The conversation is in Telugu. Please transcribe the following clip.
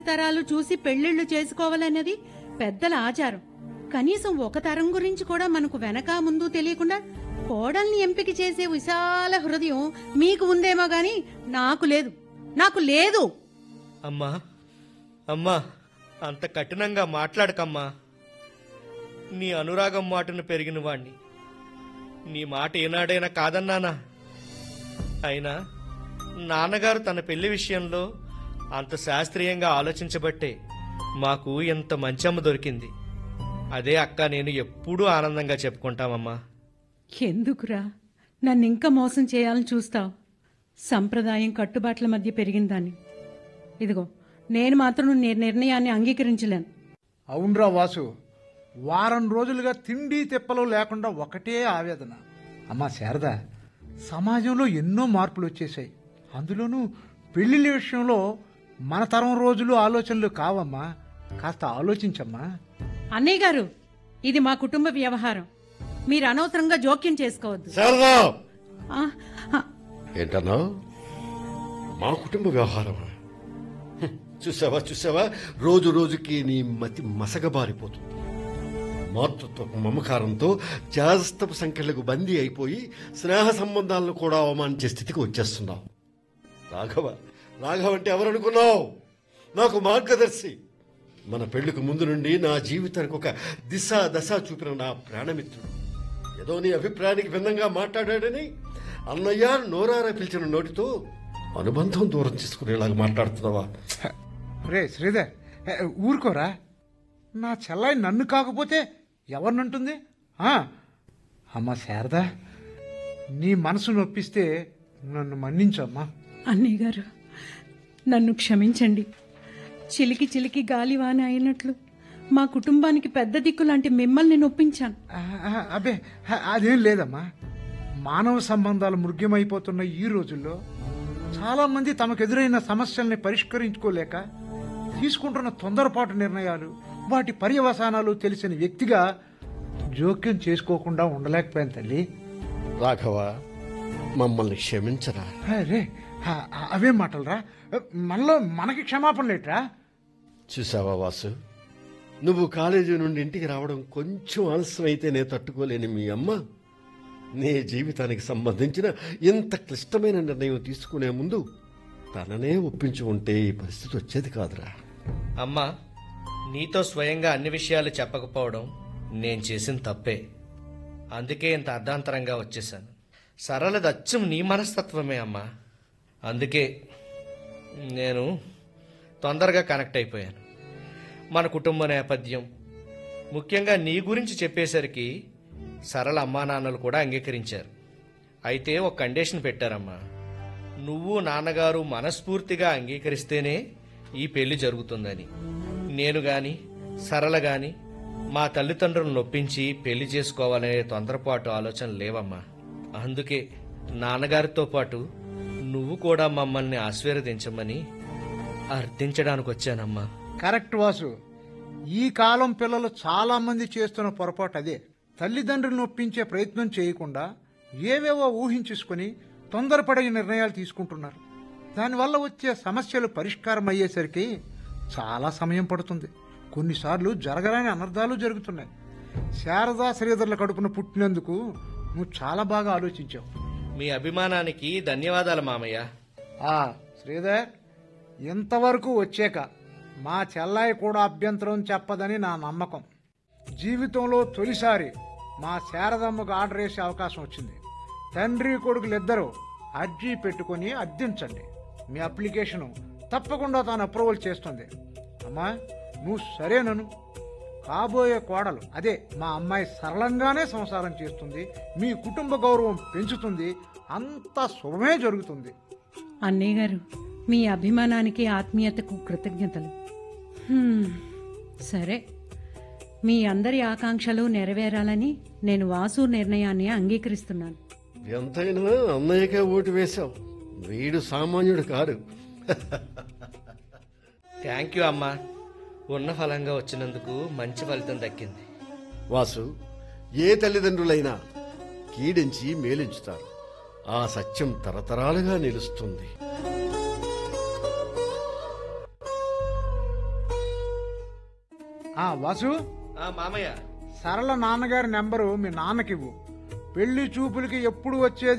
తరాలు చూసి పెళ్లిళ్లు చేసుకోవాలన్నది పెద్దల ఆచారం కనీసం ఒక తరం గురించి కూడా మనకు వెనక ముందు తెలియకుండా కోడల్ని ఎంపిక చేసే విశాల హృదయం మీకు ఉందేమో గాని నాకు లేదు నాకు లేదు అమ్మా అమ్మా అంత కఠినంగా మాట్లాడకమ్మా నీ అనురాగం మాటను పెరిగిన వాణ్ణి నీ మాట ఏనాడైనా కాదన్నానా అయినా నాన్నగారు తన పెళ్లి విషయంలో అంత శాస్త్రీయంగా ఆలోచించబట్టే మాకు ఇంత మంచి అమ్మ దొరికింది అదే అక్క నేను ఎప్పుడూ ఆనందంగా చెప్పుకుంటామమ్మా ఎందుకురా నన్ను ఇంకా మోసం చేయాలని చూస్తావు సంప్రదాయం కట్టుబాట్ల మధ్య పెరిగిందాన్ని ఇదిగో నేను మాత్రం నీ నిర్ణయాన్ని అంగీకరించలేను అవునరా వాసు వారం రోజులుగా తిండి తిప్పలు లేకుండా ఒకటే ఆవేదన అమ్మా శారద సమాజంలో ఎన్నో మార్పులు వచ్చేసాయి అందులోనూ పెళ్లిళ్ళ విషయంలో మన తరం రోజులు ఆలోచనలు కావమ్మా కాస్త ఆలోచించమ్మా అన్నయ్య గారు ఇది మా కుటుంబ వ్యవహారం మీరు అనవసరంగా జోక్యం చేసుకోవద్దు శారదా ఆ, ఆ, ఏంటన్నా మా కుటుంబ వ్యవహారమా హ్మ్, చూసావా చూసావా రోజు రోజుకి నీ మతి మసగబారిపోతుంది మాతృత్వ మమకారంతో జాస్తపు సంఖ్యలకు బందీ అయిపోయి స్నేహ సంబంధాలను కూడా అవమానించే స్థితికి వచ్చేస్తున్నావు రాఘవ రాఘవ అంటే ఎవరనుకున్నావు నాకు మార్గదర్శి మన పెళ్లికి ముందు నుండి నా జీవితానికి ఒక దిశ దశ చూపిన నా ప్రాణమిత్రుడు ఏదో నీ అభిప్రాయానికి భిన్నంగా మాట్లాడాడని అన్నయ్య నోరారా పిలిచిన నోటితో అనుబంధం దూరం చేసుకునేలాగా మాట్లాడుతున్నావా రే శ్రీధర్ ఏ, ఊరుకోరా నా చెల్లాయి నన్ను కాకపోతే ఎవరినంటుంది ఆ, అమ్మా శారద నీ మనసు నొప్పిస్తే నన్ను మన్నించమ్మా అన్నయ్య గారు నన్ను క్షమించండి చిలికి చిలికి గాలివాన అయినట్లు మా కుటుంబానికి పెద్ద దిక్కు లాంటి మిమ్మల్ని నొప్పించాను ఆ, ఆ, అబ్బే ఆ, అదేం లేదమ్మా మానవ సంబంధాలు మృగ్యమైపోతున్న ఈ రోజుల్లో చాలా మంది తమకు ఎదురైన సమస్యల్ని పరిష్కరించుకోలేక తీసుకుంటున్న తొందరపాటు నిర్ణయాలు వాటి పర్యవసానాలు తెలిసిన వ్యక్తిగా జోక్యం చేసుకోకుండా ఉండలేకపోయాను తల్లి రాఘవ మమ్మల్ని క్షమించరా అరే అవేం మాటలరా మనలో మనకి క్షమాపణ లేట్రా చూసావా వాసు నువ్వు కాలేజీ నుండి ఇంటికి రావడం కొంచెం ఆలస్యం అయితే నేను తట్టుకోలేని మీ అమ్మ నీ జీవితానికి సంబంధించిన ఇంత క్లిష్టమైన నిర్ణయం తీసుకునే ముందు తననే ఒప్పించి ఉంటే ఈ పరిస్థితి వచ్చేది కాదురా అమ్మా నీతో స్వయంగా అన్ని విషయాలు చెప్పకపోవడం నేను చేసిన తప్పే అందుకే ఇంత అర్ధాంతరంగా వచ్చేసాను సరళది అచ్చం నీ మనస్తత్వమే అమ్మా అందుకే నేను తొందరగా కనెక్ట్ అయిపోయాను మన కుటుంబ నేపథ్యం ముఖ్యంగా నీ గురించి చెప్పేసరికి సరళ అమ్మా నాన్నలు కూడా అంగీకరించారు అయితే ఒక కండిషన్ పెట్టారమ్మా నువ్వు నాన్నగారు మనస్ఫూర్తిగా అంగీకరిస్తేనే ఈ పెళ్లి జరుగుతుందని నేను గాని సరళ గాని మా తల్లిదండ్రులను నొప్పించి పెళ్లి చేసుకోవాలనే తొందరపాటు ఆలోచన లేవమ్మా అందుకే నాన్నగారితో పాటు నువ్వు కూడా మమ్మల్ని ఆశీర్వదించమని అర్థించడానికి వచ్చానమ్మా కరెక్ట్ వాసు ఈ కాలం పిల్లలు చాలా మంది చేస్తున్న పొరపాటు అదే తల్లిదండ్రులను ఒప్పించే ప్రయత్నం చేయకుండా ఏవేవో ఊహించుకొని తొందరపడే నిర్ణయాలు తీసుకుంటున్నారు దానివల్ల వచ్చే సమస్యలు పరిష్కారం అయ్యేసరికి చాలా సమయం పడుతుంది కొన్నిసార్లు జరగరాని అనర్థాలు జరుగుతున్నాయి శారదా శ్రీధర్ల కడుపున పుట్టినందుకు నువ్వు చాలా బాగా ఆలోచించావు మీ అభిమానానికి ధన్యవాదాలు మామయ్య ఆ శ్రీధర్ ఇంతవరకు వచ్చాక మా చెల్లాయి కూడా అభ్యంతరం చెప్పదని నా నమ్మకం జీవితంలో తొలిసారి మా శారదమ్మకు ఆర్డర్ వేసే అవకాశం వచ్చింది తండ్రి కొడుకులిద్దరూ అర్జీ పెట్టుకొని అర్థించండి మీ అప్లికేషను తప్పకుండా తాను అప్రూవల్ చేస్తుంది అమ్మా నువ్వు సరేనను కాబోయే కోడలు అదే మా అమ్మాయి సరళంగానే సంసారం చేస్తుంది మీ కుటుంబ గౌరవం పెంచుతుంది అంతా శుభమే జరుగుతుంది అన్నయ్య గారు మీ అభిమానానికి ఆత్మీయతకు కృతజ్ఞతలు హ్మ్, సరే మీ అందరి ఆకాంక్షలు నెరవేరాలని నేను వాసు నిర్ణయాన్ని అంగీకరిస్తున్నాను ఎంతైనా అన్నయ్యకే ఓటు వేశావు వీడు సామాన్యుడు కాడు థ్యాంక్ యూ అమ్మా ఉన్న ఫలంగా వచ్చినందుకు మంచి ఫలితం దక్కింది వాసు ఏ తల్లిదండ్రులైనా కీడించి మేలించుతారు ఆ సత్యం తరతరాలుగా నిలుస్తుంది ఆ వసు ఆ మామయ్య సరళ నాన్నగారి నెంబరు మీ నాన్నకివ్వు పెళ్లి చూపులకి ఎప్పుడు వచ్చేది